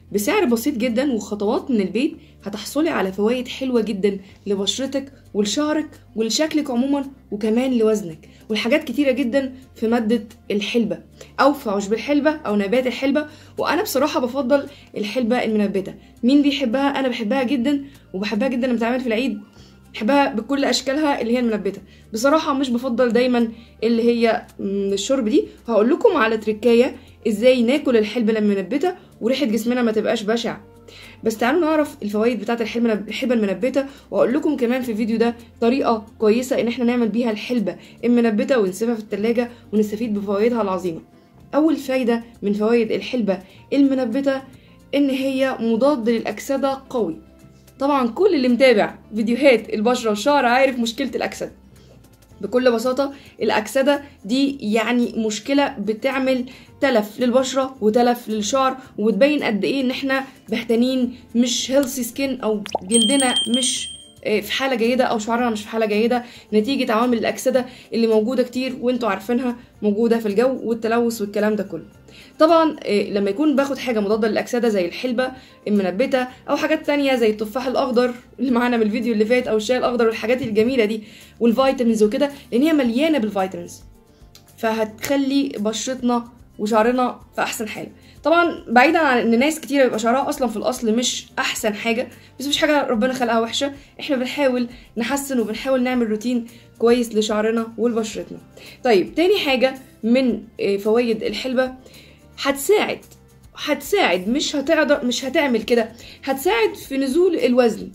بسعر بسيط جدا وخطوات من البيت هتحصلي على فوائد حلوة جدا لبشرتك ولشعرك ولشكلك عموما وكمان لوزنك والحاجات كتيرة جدا في مادة الحلبة أو في عشب الحلبة أو نبات الحلبة وأنا بصراحة بفضل الحلبة المنبتة مين بيحبها أنا بحبها جدا وبحبها جدا لما تعمل في العيد بحبها بكل اشكالها اللي هي المنبته بصراحه مش بفضل دايما اللي هي من الشرب دي فهقول لكم على تركايه ازاي ناكل الحلبه المنبته وريحه جسمنا ما تبقاش بشعه بس تعالوا نعرف الفوائد بتاعه الحلبه الحلبه المنبته واقول لكم كمان في الفيديو ده طريقه كويسه ان احنا نعمل بيها الحلبه المنبته ونسيبها في التلاجة ونستفيد بفوائدها العظيمه اول فايده من فوائد الحلبه المنبته ان هي مضاد للاكسده قوي طبعا كل اللي متابع فيديوهات البشره والشعر عارف مشكله الاكسده بكل بساطه الاكسده دي يعني مشكله بتعمل تلف للبشره وتلف للشعر وبتبين قد ايه ان احنا بهتانين مش هيلثي سكين او جلدنا مش في حاله جيده او شعرنا مش في حاله جيده نتيجه عوامل الاكسده اللي موجوده كتير وانتوا عارفينها موجوده في الجو والتلوث والكلام ده كله طبعا لما يكون باخد حاجه مضاده للاكسده زي الحلبه المنبته او حاجات تانية زي التفاح الاخضر اللي معانا من الفيديو اللي فات او الشاي الاخضر والحاجات الجميله دي والفيتامينز وكده لان هي مليانه بالفيتامينز فهتخلي بشرتنا وشعرنا في احسن حال طبعا بعيدا عن ان ناس كتير بيبقى شعرها اصلا في الاصل مش احسن حاجه بس مش حاجه ربنا خلقها وحشه احنا بنحاول نحسن وبنحاول نعمل روتين كويس لشعرنا ولبشرتنا طيب تاني حاجه من فوائد الحلبه هتساعد هتساعد مش هتقدر مش هتعمل كده هتساعد في نزول الوزن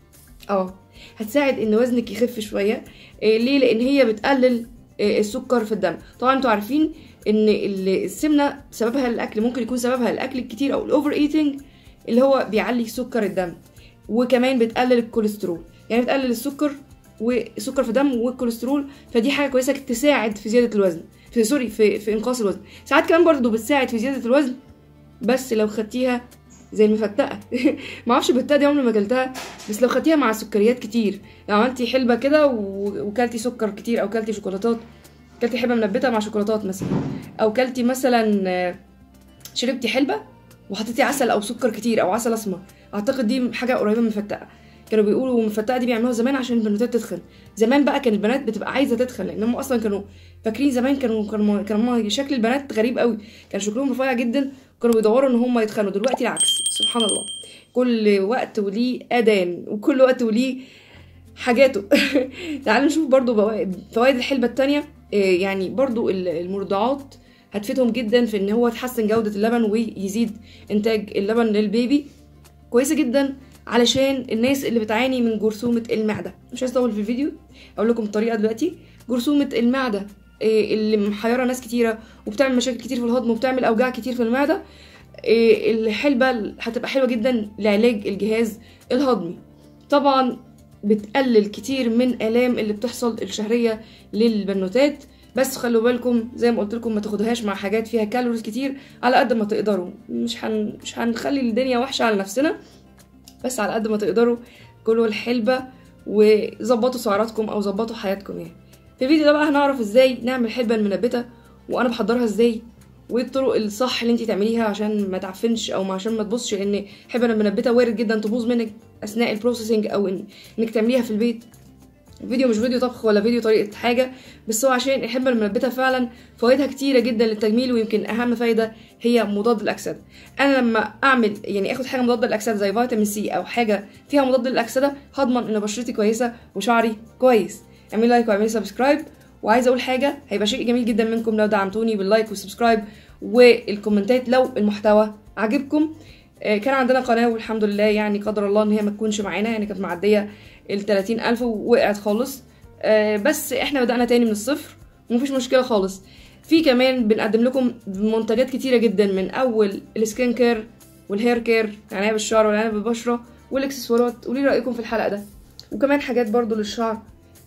اه هتساعد ان وزنك يخف شويه ليه لان هي بتقلل السكر في الدم طبعا انتوا عارفين ان السمنه سببها الاكل ممكن يكون سببها الاكل الكتير او الاوفر ايتنج اللي هو بيعلي سكر الدم وكمان بتقلل الكوليسترول يعني بتقلل السكر والسكر في الدم والكوليسترول فدي حاجه كويسه تساعد في زياده الوزن في سوري في في انقاص الوزن ساعات كمان برضو بتساعد في زياده الوزن بس لو خدتيها زي المفتقه ما اعرفش البتاعه دي عمري ما اكلتها بس لو خدتيها مع سكريات كتير لو عملتي حلبه كده وكلتي سكر كتير او كلتي شوكولاتات كلتي حلبه منبته مع شوكولاتات مثلا او كلتي مثلا شربتي حلبه وحطيتي عسل او سكر كتير او عسل اسمر اعتقد دي حاجه قريبه من المفتقه كانوا بيقولوا المفتقه دي بيعملوها زمان عشان البنوتات تتخن زمان بقى كان البنات بتبقى عايزه تتخن لان هم اصلا كانوا فاكرين زمان كانوا كانوا كانوا شكل البنات غريب قوي كان شكلهم رفيع جدا كانوا بيدوروا ان هم يتخنوا دلوقتي العكس سبحان الله كل وقت وليه اذان وكل وقت وليه حاجاته تعالوا نشوف برضو فوائد الحلبة التانية يعني برضو المرضعات هتفيدهم جدا في ان هو تحسن جودة اللبن ويزيد انتاج اللبن للبيبي كويسة جدا علشان الناس اللي بتعاني من جرثومة المعدة مش عايز اطول في الفيديو اقول لكم الطريقة دلوقتي جرثومة المعدة اللي محيرة ناس كتيرة وبتعمل مشاكل كتير في الهضم وبتعمل اوجاع كتير في المعدة الحلبة هتبقى حلوة جدا لعلاج الجهاز الهضمي طبعا بتقلل كتير من الام اللي بتحصل الشهريه للبنوتات بس خلوا بالكم زي ما قلت لكم ما تاخدوهاش مع حاجات فيها كالوريز كتير على قد ما تقدروا مش هن... مش هنخلي الدنيا وحشه على نفسنا بس على قد ما تقدروا كلوا الحلبه وظبطوا سعراتكم او ظبطوا حياتكم يعني في الفيديو ده بقى هنعرف ازاي نعمل حلبه المنبته وانا بحضرها ازاي وايه الطرق الصح اللي انت تعمليها عشان ما تعفنش او عشان ما تبصش لان حلبه المنبته وارد جدا تبوظ منك اثناء البروسيسنج او إن انك تعمليها في البيت الفيديو مش فيديو طبخ ولا فيديو طريقه حاجه بس هو عشان الحلبه المنبته فعلا فوائدها كتيره جدا للتجميل ويمكن اهم فايده هي مضاد الاكسده انا لما اعمل يعني اخد حاجه مضاده للاكسده زي فيتامين سي او حاجه فيها مضاد للاكسده هضمن ان بشرتي كويسه وشعري كويس اعملي لايك واعملي سبسكرايب وعايزه اقول حاجه هيبقى شيء جميل جدا منكم لو دعمتوني باللايك والسبسكرايب والكومنتات لو المحتوى عجبكم كان عندنا قناه والحمد لله يعني قدر الله ان هي ما تكونش معانا يعني كانت معديه ال 30000 ووقعت خالص بس احنا بدانا تاني من الصفر ومفيش مشكله خالص في كمان بنقدم لكم منتجات كتيره جدا من اول السكين كير والهير كير عنايه بالشعر والعنايه بالبشره والاكسسوارات قولي رايكم في الحلقه ده وكمان حاجات برضو للشعر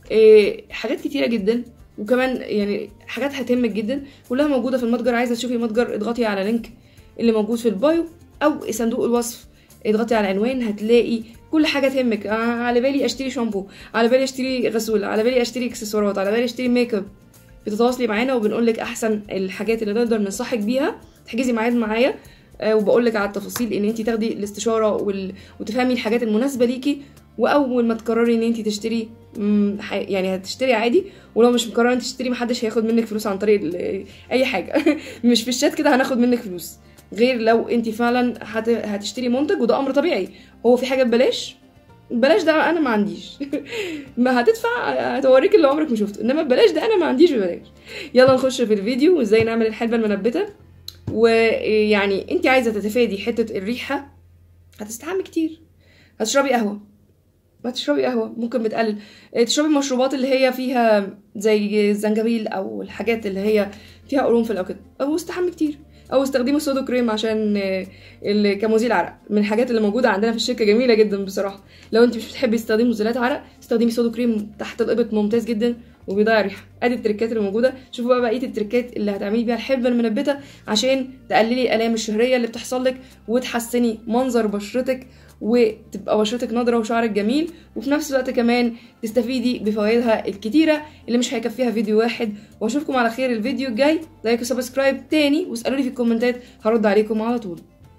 حاجات كتيره جدا وكمان يعني حاجات هتهمك جدا كلها موجوده في المتجر عايزه تشوفي متجر اضغطي على لينك اللي موجود في البايو او صندوق الوصف اضغطي على العنوان هتلاقي كل حاجه تهمك على بالي اشتري شامبو على بالي اشتري غسول على بالي اشتري اكسسوارات على بالي اشتري ميك اب بتتواصلي معانا وبنقول لك احسن الحاجات اللي نقدر ننصحك بيها تحجزي ميعاد معايا آه، وبقول لك على التفاصيل ان انت تاخدي الاستشاره وال... وتفهمي الحاجات المناسبه ليكي واول ما تقرري ان انت تشتري مم، ح- يعني هتشتري عادي ولو مش مقرره انت تشتري محدش هياخد منك فلوس عن طريق ال- اي حاجه مش في الشات كده هناخد منك فلوس غير لو انت فعلا هت... هتشتري منتج وده امر طبيعي هو في حاجه ببلاش بلاش ده انا ما عنديش ما هتدفع هتوريك اللي عمرك ما شفته انما ببلاش ده انا ما عنديش ببلاش يلا نخش في الفيديو وازاي نعمل الحلبة المنبتة ويعني انت عايزة تتفادي حتة الريحة هتستحمي كتير هتشربي قهوة ما تشربي قهوة ممكن بتقلل تشربي المشروبات اللي هي فيها زي الزنجبيل او الحاجات اللي هي فيها قرنفل او كده او استحمي كتير او استخدمي الصودو كريم عشان آه، ال- كمزيل عرق من الحاجات اللي موجوده عندنا في الشركه جميله جدا بصراحه لو انت مش بتحبي تستخدمي مزيلات عرق استخدمي صودو كريم تحت الابط ممتاز جدا وبيضيع ريحه ادي التريكات اللي موجوده شوفوا بقى بقيه التريكات اللي هتعملي بيها الحلبه المنبته عشان تقللي الالام الشهريه اللي بتحصل لك وتحسني منظر بشرتك وتبقى بشرتك نضره وشعرك جميل وفي نفس الوقت كمان تستفيدي بفوائدها الكتيره اللي مش هيكفيها فيديو واحد واشوفكم على خير الفيديو الجاي لايك وسبسكرايب تاني واسالوني في الكومنتات هرد عليكم على طول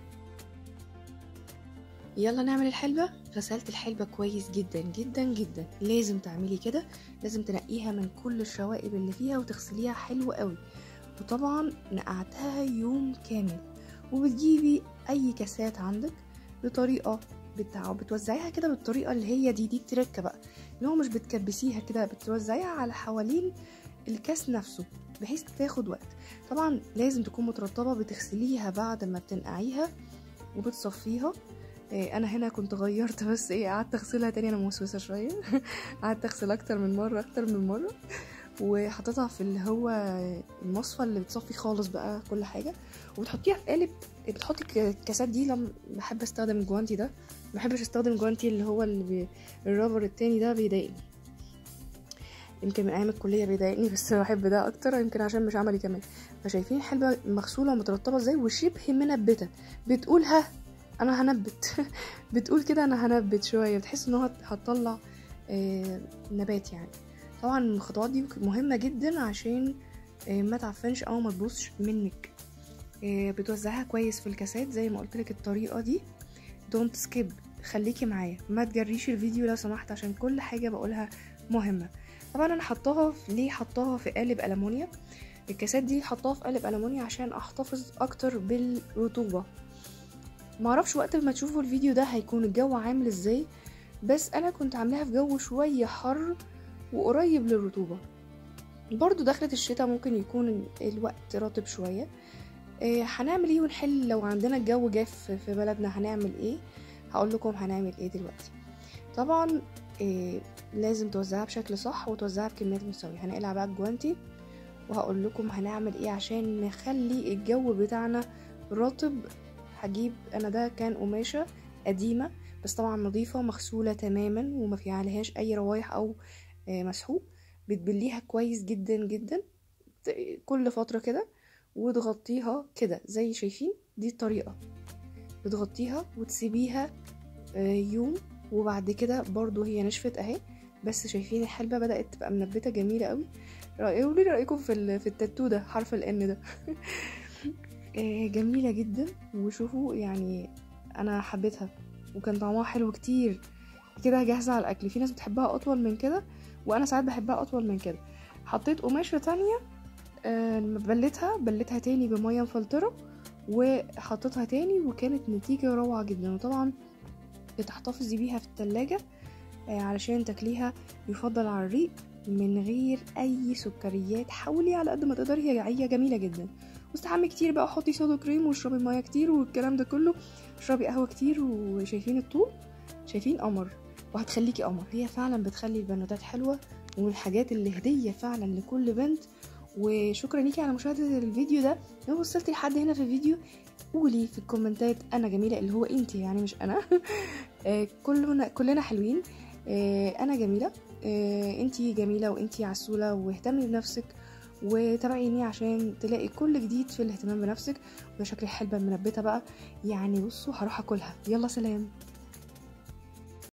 يلا نعمل الحلبة غسلت الحلبة كويس جدا جدا جدا لازم تعملي كده لازم تنقيها من كل الشوائب اللي فيها وتغسليها حلو قوي وطبعا نقعتها يوم كامل وبتجيبي اي كاسات عندك بطريقة بتاع بتوزعيها كده بالطريقة اللي هي دي دي التركة بقى اللي هو مش بتكبسيها كده بتوزعيها على حوالين الكاس نفسه بحيث تاخد وقت طبعا لازم تكون مترطبة بتغسليها بعد ما بتنقعيها وبتصفيها إيه، انا هنا كنت غيرت بس ايه قعدت اغسلها تاني انا موسوسه شويه قعدت اغسل اكتر من مره اكتر من مره وحطيتها في اللي هو المصفى اللي بتصفي خالص بقى كل حاجه وبتحطيها في قالب بتحطي الك- الكاسات دي لما بحب استخدم الجوانتي ده ما بحبش استخدم الجوانتي اللي هو اللي بي... الرابر التاني ده بيضايقني يمكن من ايام الكليه بيضايقني بس بحب ده اكتر يمكن عشان مش عملي كمان فشايفين الحلبه مغسوله ومترطبه ازاي وشبه منبته بتقول ها انا هنبت بتقول كده انا هنبت شويه بتحس ان هو هتطلع آه، نبات يعني طبعا الخطوات دي مهمه جدا عشان آه، ما تعفنش او ما تبوظش منك آه، بتوزعها كويس في الكاسات زي ما قلت لك الطريقه دي دونت سكيب خليكي معايا ما تجريش الفيديو لو سمحت عشان كل حاجه بقولها مهمه طبعا انا حطاها في ليه حطاها في قالب المونيا الكاسات دي حطاها في قالب المونيا عشان احتفظ اكتر بالرطوبه معرفش وقت ما تشوفوا الفيديو ده هيكون الجو عامل ازاي بس انا كنت عاملاها في جو شويه حر وقريب للرطوبه برضو دخلت الشتاء ممكن يكون الوقت رطب شويه إيه هنعمل ايه ونحل لو عندنا الجو جاف في بلدنا هنعمل ايه هقول لكم هنعمل ايه دلوقتي طبعا إيه لازم توزعها بشكل صح وتوزعها بكميات متساويه هنقلع بقى الجوانتي وهقول لكم هنعمل ايه عشان نخلي الجو بتاعنا رطب هجيب انا ده كان قماشه قديمه بس طبعا نظيفه مغسوله تماما وما فيها عليهاش اي روايح او آه، مسحوق بتبليها كويس جدا جدا ت- كل فتره كده وتغطيها كده زي شايفين دي الطريقه بتغطيها وتسيبيها آه، يوم وبعد كده برضو هي نشفت اهي بس شايفين الحلبة بدأت تبقى منبتة جميلة قوي رأي- قولوا لي رأيكم في ال- في التاتو ده حرف الان ده آه، جميلة جدا وشوفوا يعني انا حبيتها وكان طعمها حلو كتير كده جاهزة على الاكل في ناس بتحبها اطول من كده وانا ساعات بحبها اطول من كده حطيت قماشة تانية آه، بلتها بلتها تاني بمية مفلترة وحطيتها تاني وكانت نتيجة روعة جدا وطبعا بتحتفظي بيها في التلاجة آه، علشان تاكليها يفضل على الريق من غير اي سكريات حاولي على قد ما تقدري هي هي جميله جدا واستحمي كتير بقى حطي صودا كريم واشربي ميه كتير والكلام ده كله اشربي قهوه كتير وشايفين الطول شايفين قمر وهتخليكي قمر هي فعلا بتخلي البنوتات حلوه ومن الحاجات اللي هديه فعلا لكل بنت وشكرا ليكي على مشاهده الفيديو ده لو وصلتي لحد هنا في الفيديو قولي في الكومنتات انا جميله اللي هو انت يعني مش انا آه، كلنا كلنا حلوين آه، انا جميله آه، انتي جميله وانتي عسوله واهتمي بنفسك وتابعيني عشان تلاقي كل جديد في الاهتمام بنفسك وده شكل الحلبه المنبته بقى يعني بصوا هروح اكلها يلا سلام